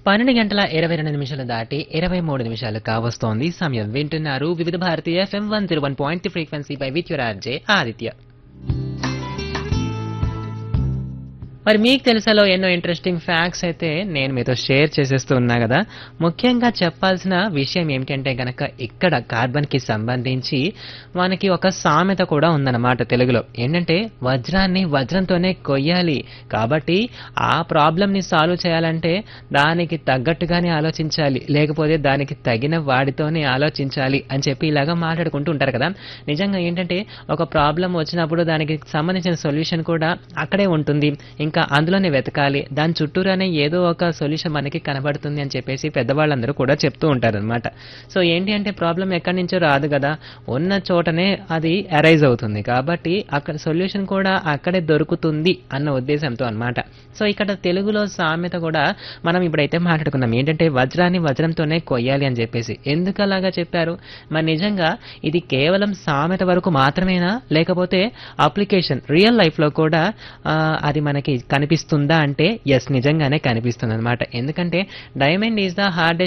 పన్నెండు గంటల ఇరవై రెండు నిమిషాలు దాటి ఇరవై మూడు నిమిషాలు కావస్తోంది సమయం వింటున్నారు Vividha Bharatiya FM one zero one point ఫ్రీక్వెన్సీపై విత్ యువర్ ఆర్జే ఆదిత్య మరి మీకు తెలుసాలో ఎన్నో ఇంట్రెస్టింగ్ ఫ్యాక్ట్స్ అయితే నేను మీతో షేర్ చేసేస్తూ ఉన్నా కదా ముఖ్యంగా చెప్పాల్సిన విషయం ఏమిటంటే గనక ఇక్కడ కార్బన్ కి సంబంధించి మనకి ఒక సామెత కూడా ఉందన్నమాట తెలుగులో ఏంటంటే వజ్రాన్ని వజ్రంతోనే కొయ్యాలి కాబట్టి ఆ ప్రాబ్లం ని సాల్వ్ చేయాలంటే దానికి తగ్గట్టుగానే ఆలోచించాలి లేకపోతే దానికి తగిన వాడితోనే ఆలోచించాలి అని చెప్పి ఇలాగా మాట్లాడుకుంటూ ఉంటారు కదా నిజంగా ఏంటంటే ఒక ప్రాబ్లం వచ్చినప్పుడు దానికి సంబంధించిన సొల్యూషన్ కూడా అక్కడే ఉంటుంది ఇంకా అందులోనే వెతకాలి దాని చుట్టూరానే ఏదో ఒక సొల్యూషన్ మనకి కనబడుతుంది అని చెప్పేసి పెద్దవాళ్ళందరూ కూడా చెప్తూ ఉంటారు అనమాట సో ఏంటి అంటే ప్రాబ్లం ఎక్కడి నుంచో రాదు కదా ఉన్న చోటనే అది అరైజ్ అవుతుంది కాబట్టి అక్కడ సొల్యూషన్ కూడా అక్కడే దొరుకుతుంది అన్న ఉద్దేశంతో అన్నమాట సో ఇక్కడ తెలుగులో సామెత కూడా మనం ఇప్పుడైతే మాట్లాడుకున్నాం ఏంటంటే వజ్రాన్ని వజ్రంతోనే కొయ్యాలి అని చెప్పేసి ఎందుకు అలాగా చెప్పారు మరి నిజంగా ఇది కేవలం సామెత వరకు మాత్రమేనా లేకపోతే అప్లికేషన్ రియల్ లైఫ్ లో కూడా ఆ, అది మనకి కనిపిస్తుందా అంటే ఎస్ నిజంగానే కనిపిస్తుంది అనమాట ఎందుకంటే డైమండ్ ఈజ్ ద హార్డెస్ట్